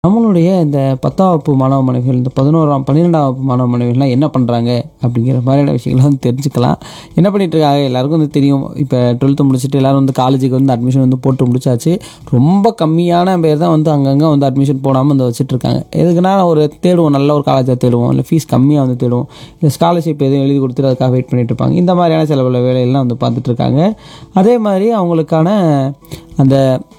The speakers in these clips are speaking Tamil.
நம்மளுடைய இந்த பத்தாம் வகுப்பு மாணவ மாணவிகள் இந்த பதினோராம் பன்னிரெண்டாம் வகுப்பு மாணவ மாணவிகள்லாம் என்ன பண்ணுறாங்க அப்படிங்கிற மாதிரியான விஷயங்களை வந்து தெரிஞ்சுக்கலாம் என்ன பண்ணிட்டு இருக்காங்க எல்லாருக்கும் வந்து தெரியும் இப்போ டுவெல்த்து முடிச்சுட்டு எல்லாரும் வந்து காலேஜுக்கு வந்து அட்மிஷன் வந்து போட்டு முடிச்சாச்சு ரொம்ப கம்மியான பேர் தான் வந்து அங்கங்கே வந்து அட்மிஷன் போடாமல் வந்து வச்சுட்டு இருக்காங்க எதுக்குன்னா ஒரு தேடுவோம் நல்ல ஒரு காலேஜாக தேடுவோம் இல்லை ஃபீஸ் கம்மியாக வந்து தேடுவோம் இல்லை ஸ்காலர்ஷிப் எதுவும் எழுதி கொடுத்துட்டு அதுக்காக வெயிட் பண்ணிட்டு இருப்பாங்க இந்த மாதிரியான சில பல வேலையெல்லாம் வந்து பார்த்துட்டு இருக்காங்க அதே மாதிரி அவங்களுக்கான அந்த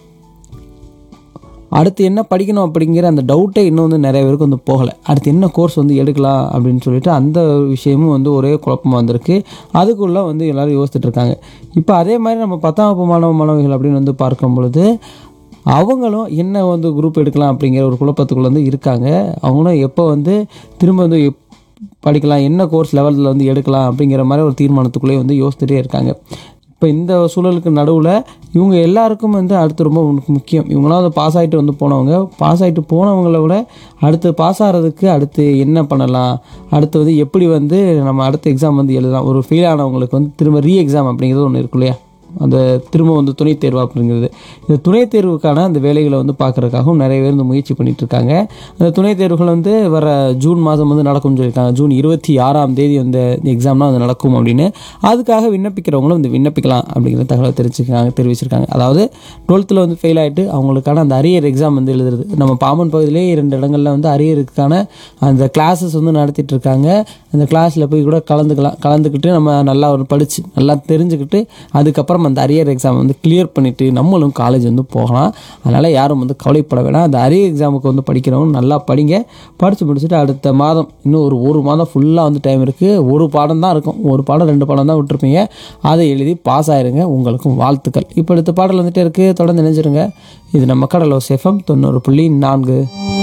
அடுத்து என்ன படிக்கணும் அப்படிங்கிற அந்த டவுட்டே இன்னும் வந்து நிறைய பேருக்கு வந்து போகலை அடுத்து என்ன கோர்ஸ் வந்து எடுக்கலாம் அப்படின்னு சொல்லிட்டு அந்த விஷயமும் வந்து ஒரே குழப்பமாக வந்திருக்கு அதுக்குள்ளே வந்து எல்லோரும் யோசிச்சுட்டு இருக்காங்க இப்போ அதே மாதிரி நம்ம பத்தாம் வகுப்பு மாணவ மாணவிகள் அப்படின்னு வந்து பார்க்கும் பொழுது அவங்களும் என்ன வந்து குரூப் எடுக்கலாம் அப்படிங்கிற ஒரு குழப்பத்துக்குள்ளே வந்து இருக்காங்க அவங்களும் எப்போ வந்து திரும்ப வந்து எப் படிக்கலாம் என்ன கோர்ஸ் லெவலில் வந்து எடுக்கலாம் அப்படிங்கிற மாதிரி ஒரு தீர்மானத்துக்குள்ளேயே வந்து யோசிச்சுட்டே இருக்காங்க இப்போ இந்த சூழலுக்கு நடுவில் இவங்க எல்லாருக்கும் வந்து அடுத்து ரொம்ப முக்~ முக்கியம் இவங்களாம் வந்து பாஸ் ஆகிட்டு வந்து போனவங்க பாஸ் ஆகிட்டு போனவங்கள விட அடுத்து பாஸ் ஆகிறதுக்கு அடுத்து என்ன பண்ணலாம் அடுத்து வந்து எப்படி வந்து நம்ம அடுத்த எக்ஸாம் வந்து எழுதலாம் ஒரு ஃபெயில் ஆனவங்களுக்கு வந்து திரும்ப ரீ எக்ஸாம் அப்படிங்கிறது ஒன்று இருக்கு இல்லையா அந்த திரும்ப வந்து துணைத் தேர்வு அப்படிங்கிறது இந்த துணைத் தேர்வுக்கான அந்த வேலைகளை வந்து பார்க்குறதுக்காகவும் நிறைய பேர் வந்து முயற்சி பண்ணிட்டு இருக்காங்க அந்த துணைத் தேர்வுகள் வந்து வர ஜூன் மாதம் வந்து நடக்கும்னு சொல்லியிருக்காங்க ஜூன் இருபத்தி ஆறாம் தேதி வந்து இந்த எக்ஸாம்லாம் வந்து நடக்கும் அப்படின்னு அதுக்காக விண்ணப்பிக்கிறவங்களும் வந்து விண்ணப்பிக்கலாம் அப்படிங்கிற தகவலை தெரிஞ்சுக்காங்க தெரிவிச்சிருக்காங்க அதாவது டுவெல்த்தில் வந்து ஃபெயில் ஆகிட்டு அவங்களுக்கான அந்த அரியர் எக்ஸாம் வந்து எழுதுறது நம்ம பாம்பன் பகுதியிலே இரண்டு இடங்களில் வந்து அரியருக்கான அந்த கிளாஸஸ் வந்து நடத்திட்டு இருக்காங்க அந்த கிளாஸில் போய் கூட கலந்துக்கலாம் கலந்துக்கிட்டு நம்ம நல்லா ஒரு படித்து நல்லா தெரிஞ்சுக்கிட்டு அதுக்கப்புறம் அந்த அரியர் எக்ஸாம் வந்து கிளியர் பண்ணிவிட்டு நம்மளும் காலேஜ் வந்து போகலாம் அதனால் யாரும் வந்து கவலைப்பட வேணாம் அந்த அரியர் எக்ஸாமுக்கு வந்து படிக்கிறவங்க நல்லா படிங்க படித்து முடிச்சுட்டு அடுத்த மாதம் இன்னும் ஒரு ஒரு மாதம் ஃபுல்லாக வந்து டைம் இருக்குது ஒரு பாடம் தான் இருக்கும் ஒரு பாடம் ரெண்டு பாடம் தான் விட்டுருப்பீங்க அதை எழுதி பாஸ் ஆயிருங்க உங்களுக்கும் வாழ்த்துக்கள் இப்போ அடுத்த பாடல் வந்துட்டே இருக்குது தொடர்ந்து நினைச்சிருங்க இது நம்ம கடலோ செஃபம் தொண்ணூறு புள்ளி நான்கு